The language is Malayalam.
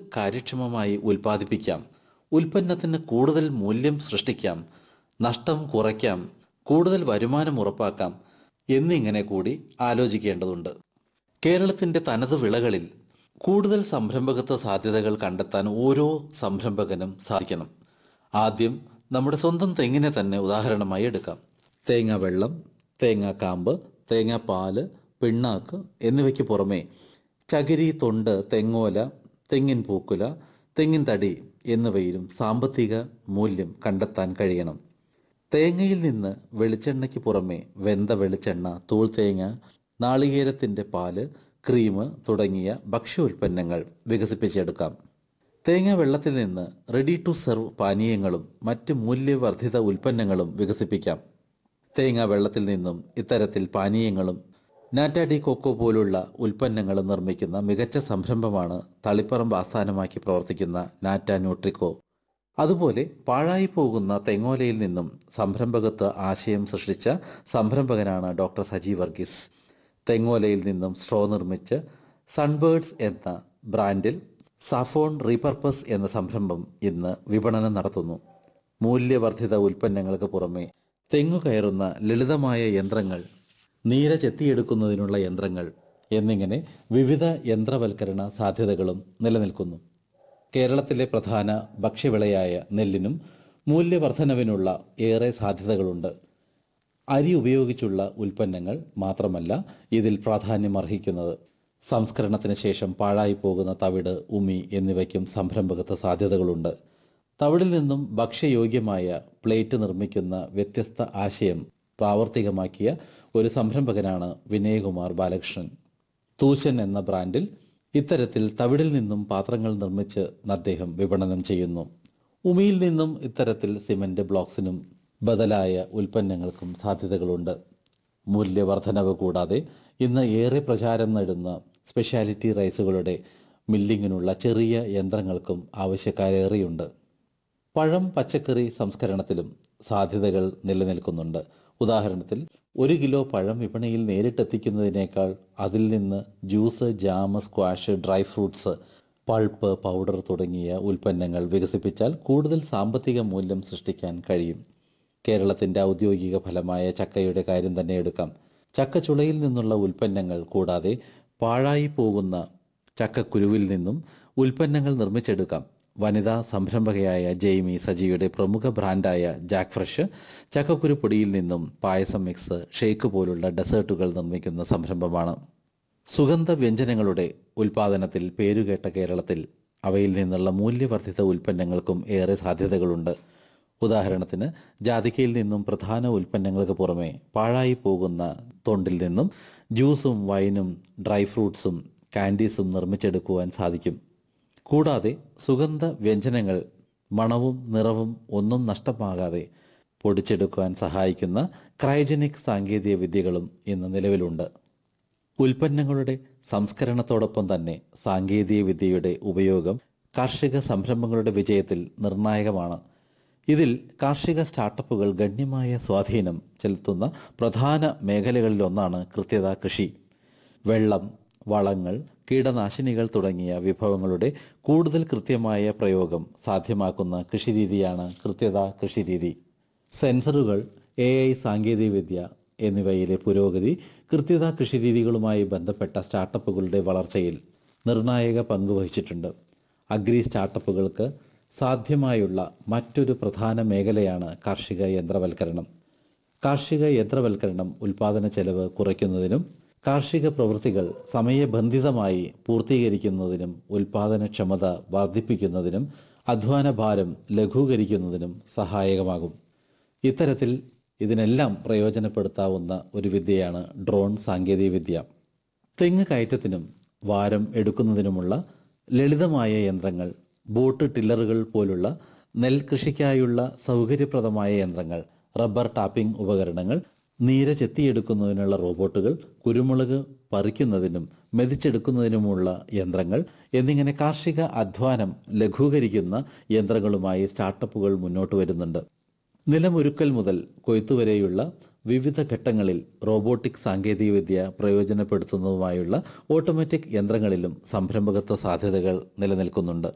കാര്യക്ഷമമായി ഉൽപ്പാദിപ്പിക്കാം ഉൽപ്പന്നത്തിന് കൂടുതൽ മൂല്യം സൃഷ്ടിക്കാം നഷ്ടം കുറയ്ക്കാം കൂടുതൽ വരുമാനം ഉറപ്പാക്കാം എന്നിങ്ങനെ കൂടി ആലോചിക്കേണ്ടതുണ്ട് കേരളത്തിന്റെ തനത് വിളകളിൽ കൂടുതൽ സംരംഭകത്വ സാധ്യതകൾ കണ്ടെത്താൻ ഓരോ സംരംഭകനും സാധിക്കണം ആദ്യം നമ്മുടെ സ്വന്തം തെങ്ങിനെ തന്നെ ഉദാഹരണമായി എടുക്കാം തേങ്ങ വെള്ളം തേങ്ങ കാമ്പ് തേങ്ങ പാല് പിണ്ണാക്ക് എന്നിവയ്ക്ക് പുറമെ ചകിരി തൊണ്ട് തെങ്ങോല തെങ്ങിൻ പൂക്കുല തെങ്ങിൻ തടി എന്നിവയിലും സാമ്പത്തിക മൂല്യം കണ്ടെത്താൻ കഴിയണം തേങ്ങയിൽ നിന്ന് വെളിച്ചെണ്ണയ്ക്ക് പുറമെ വെന്ത വെളിച്ചെണ്ണ തൂൾതേങ്ങ നാളികേരത്തിൻ്റെ പാല് ക്രീം തുടങ്ങിയ ഭക്ഷ്യോൽപ്പന്നങ്ങൾ വികസിപ്പിച്ചെടുക്കാം തേങ്ങ വെള്ളത്തിൽ നിന്ന് റെഡി ടു സെർവ് പാനീയങ്ങളും മറ്റ് മൂല്യവർദ്ധിത ഉൽപ്പന്നങ്ങളും വികസിപ്പിക്കാം തേങ്ങ വെള്ളത്തിൽ നിന്നും ഇത്തരത്തിൽ പാനീയങ്ങളും നാറ്റാഡി കൊക്കോ പോലുള്ള ഉൽപ്പന്നങ്ങൾ നിർമ്മിക്കുന്ന മികച്ച സംരംഭമാണ് തളിപ്പറമ്പ് ആസ്ഥാനമാക്കി പ്രവർത്തിക്കുന്ന നാറ്റ ന്യൂട്രിക്കോ അതുപോലെ പാഴായി പോകുന്ന തെങ്ങോലയിൽ നിന്നും സംരംഭകത്വ ആശയം സൃഷ്ടിച്ച സംരംഭകനാണ് ഡോക്ടർ സജി വർഗീസ് തെങ്ങോലയിൽ നിന്നും സ്ട്രോ നിർമ്മിച്ച് സൺബേർഡ്സ് എന്ന ബ്രാൻഡിൽ സാഫോൺ റീപർപ്പസ് എന്ന സംരംഭം ഇന്ന് വിപണനം നടത്തുന്നു മൂല്യവർദ്ധിത ഉൽപ്പന്നങ്ങൾക്ക് പുറമെ തെങ്ങു കയറുന്ന ലളിതമായ യന്ത്രങ്ങൾ നീര ചെത്തിയെടുക്കുന്നതിനുള്ള യന്ത്രങ്ങൾ എന്നിങ്ങനെ വിവിധ യന്ത്രവൽക്കരണ സാധ്യതകളും നിലനിൽക്കുന്നു കേരളത്തിലെ പ്രധാന ഭക്ഷ്യവിളയായ നെല്ലിനും മൂല്യവർദ്ധനവിനുള്ള ഏറെ സാധ്യതകളുണ്ട് അരി ഉപയോഗിച്ചുള്ള ഉൽപ്പന്നങ്ങൾ മാത്രമല്ല ഇതിൽ പ്രാധാന്യം അർഹിക്കുന്നത് സംസ്കരണത്തിന് ശേഷം പാഴായി പോകുന്ന തവിട് ഉമി എന്നിവയ്ക്കും സംരംഭകത്വ സാധ്യതകളുണ്ട് തവിടിൽ നിന്നും ഭക്ഷ്യയോഗ്യമായ പ്ലേറ്റ് നിർമ്മിക്കുന്ന വ്യത്യസ്ത ആശയം പ്രാവർത്തികമാക്കിയ ഒരു സംരംഭകനാണ് വിനയകുമാർ ബാലകൃഷ്ണൻ തൂശൻ എന്ന ബ്രാൻഡിൽ ഇത്തരത്തിൽ തവിടിൽ നിന്നും പാത്രങ്ങൾ നിർമ്മിച്ച് അദ്ദേഹം വിപണനം ചെയ്യുന്നു ഉമിയിൽ നിന്നും ഇത്തരത്തിൽ സിമന്റ് ബ്ലോക്സിനും ബദലായ ഉൽപ്പന്നങ്ങൾക്കും സാധ്യതകളുണ്ട് മൂല്യവർദ്ധനവ് കൂടാതെ ഇന്ന് ഏറെ പ്രചാരം നേടുന്ന സ്പെഷ്യാലിറ്റി റൈസുകളുടെ മില്ലിങ്ങിനുള്ള ചെറിയ യന്ത്രങ്ങൾക്കും ആവശ്യക്കാരേറെയുണ്ട് പഴം പച്ചക്കറി സംസ്കരണത്തിലും സാധ്യതകൾ നിലനിൽക്കുന്നുണ്ട് ഉദാഹരണത്തിൽ ഒരു കിലോ പഴം വിപണിയിൽ നേരിട്ടെത്തിക്കുന്നതിനേക്കാൾ അതിൽ നിന്ന് juice jam squash dry fruits pulp powder തുടങ്ങിയ ഉൽപ്പന്നങ്ങൾ വികസിപ്പിച്ചാൽ കൂടുതൽ സാമ്പത്തിക മൂല്യം സൃഷ്ടിക്കാൻ കഴിയും കേരളത്തിൻ്റെ ഔദ്യോഗിക ഫലമായ ചക്കയുടെ കാര്യം തന്നെ എടുക്കാം ചക്കച്ചുളയിൽ നിന്നുള്ള ഉൽപ്പന്നങ്ങൾ കൂടാതെ പാഴായി പോകുന്ന ചക്കക്കുരുവിൽ നിന്നും ഉൽപ്പന്നങ്ങൾ നിർമ്മിച്ചെടുക്കാം വനിതാ സംരംഭകയായ ജെയ്മി സജിയുടെ പ്രമുഖ ബ്രാൻഡായ ജാക്ക് ഫ്രഷ് ചക്കക്കുരു പൊടിയിൽ നിന്നും പായസം മിക്സ് ഷേക്ക് പോലുള്ള ഡെസേർട്ടുകൾ നിർമ്മിക്കുന്ന സംരംഭമാണ് സുഗന്ധ വ്യഞ്ജനങ്ങളുടെ ഉൽപാദനത്തിൽ പേരുകേട്ട കേരളത്തിൽ അവയിൽ നിന്നുള്ള മൂല്യവർദ്ധിത ഉൽപ്പന്നങ്ങൾക്കും ഏറെ സാധ്യതകളുണ്ട് ഉദാഹരണത്തിന് ജാതിക്കയിൽ നിന്നും പ്രധാന ഉൽപ്പന്നങ്ങൾക്ക് പുറമെ പാഴായി പോകുന്ന തൊണ്ടിൽ നിന്നും ജ്യൂസും വൈനും ഡ്രൈ ഫ്രൂട്ട്സും കാൻഡീസും നിർമ്മിച്ചെടുക്കുവാൻ സാധിക്കും കൂടാതെ സുഗന്ധ വ്യഞ്ജനങ്ങൾ മണവും നിറവും ഒന്നും നഷ്ടമാകാതെ പൊടിച്ചെടുക്കുവാൻ സഹായിക്കുന്ന ക്രയോജനിക് സാങ്കേതിക വിദ്യകളും ഇന്ന് നിലവിലുണ്ട് ഉൽപ്പന്നങ്ങളുടെ സംസ്കരണത്തോടൊപ്പം തന്നെ സാങ്കേതിക വിദ്യയുടെ ഉപയോഗം കാർഷിക സംരംഭങ്ങളുടെ വിജയത്തിൽ നിർണായകമാണ് ഇതിൽ കാർഷിക സ്റ്റാർട്ടപ്പുകൾ ഗണ്യമായ സ്വാധീനം ചെലുത്തുന്ന പ്രധാന മേഖലകളിലൊന്നാണ് കൃത്യത കൃഷി വെള്ളം വളങ്ങൾ കീടനാശിനികൾ തുടങ്ങിയ വിഭവങ്ങളുടെ കൂടുതൽ കൃത്യമായ പ്രയോഗം സാധ്യമാക്കുന്ന കൃഷിരീതിയാണ് കൃത്യത കൃഷിരീതി സെൻസറുകൾ എ ഐ സാങ്കേതികവിദ്യ എന്നിവയിലെ പുരോഗതി കൃത്യത കൃഷിരീതികളുമായി ബന്ധപ്പെട്ട സ്റ്റാർട്ടപ്പുകളുടെ വളർച്ചയിൽ നിർണായക പങ്ക് വഹിച്ചിട്ടുണ്ട് അഗ്രി സ്റ്റാർട്ടപ്പുകൾക്ക് സാധ്യമായുള്ള മറ്റൊരു പ്രധാന മേഖലയാണ് കാർഷിക യന്ത്രവൽക്കരണം കാർഷിക യന്ത്രവൽക്കരണം ഉൽപാദന ചെലവ് കുറയ്ക്കുന്നതിനും കാർഷിക പ്രവൃത്തികൾ സമയബന്ധിതമായി പൂർത്തീകരിക്കുന്നതിനും ഉൽപാദനക്ഷമത വർദ്ധിപ്പിക്കുന്നതിനും അധ്വാന ഭാരം ലഘൂകരിക്കുന്നതിനും സഹായകമാകും ഇത്തരത്തിൽ ഇതിനെല്ലാം പ്രയോജനപ്പെടുത്താവുന്ന ഒരു വിദ്യയാണ് ഡ്രോൺ സാങ്കേതികവിദ്യ തെങ്ങ് കയറ്റത്തിനും വാരം എടുക്കുന്നതിനുമുള്ള ലളിതമായ യന്ത്രങ്ങൾ ബോട്ട് ടില്ലറുകൾ പോലുള്ള നെൽകൃഷിക്കായുള്ള സൗകര്യപ്രദമായ യന്ത്രങ്ങൾ റബ്ബർ ടാപ്പിംഗ് ഉപകരണങ്ങൾ നീര ചെത്തിയെടുക്കുന്നതിനുള്ള റോബോട്ടുകൾ കുരുമുളക് പറിക്കുന്നതിനും മെതിച്ചെടുക്കുന്നതിനുമുള്ള യന്ത്രങ്ങൾ എന്നിങ്ങനെ കാർഷിക അധ്വാനം ലഘൂകരിക്കുന്ന യന്ത്രങ്ങളുമായി സ്റ്റാർട്ടപ്പുകൾ മുന്നോട്ട് വരുന്നുണ്ട് നിലമൊരുക്കൽ മുതൽ കൊയ്ത്തുവരെയുള്ള വിവിധ ഘട്ടങ്ങളിൽ റോബോട്ടിക് സാങ്കേതികവിദ്യ പ്രയോജനപ്പെടുത്തുന്നതുമായുള്ള ഓട്ടോമാറ്റിക് യന്ത്രങ്ങളിലും സംരംഭകത്വ സാധ്യതകൾ നിലനിൽക്കുന്നുണ്ട്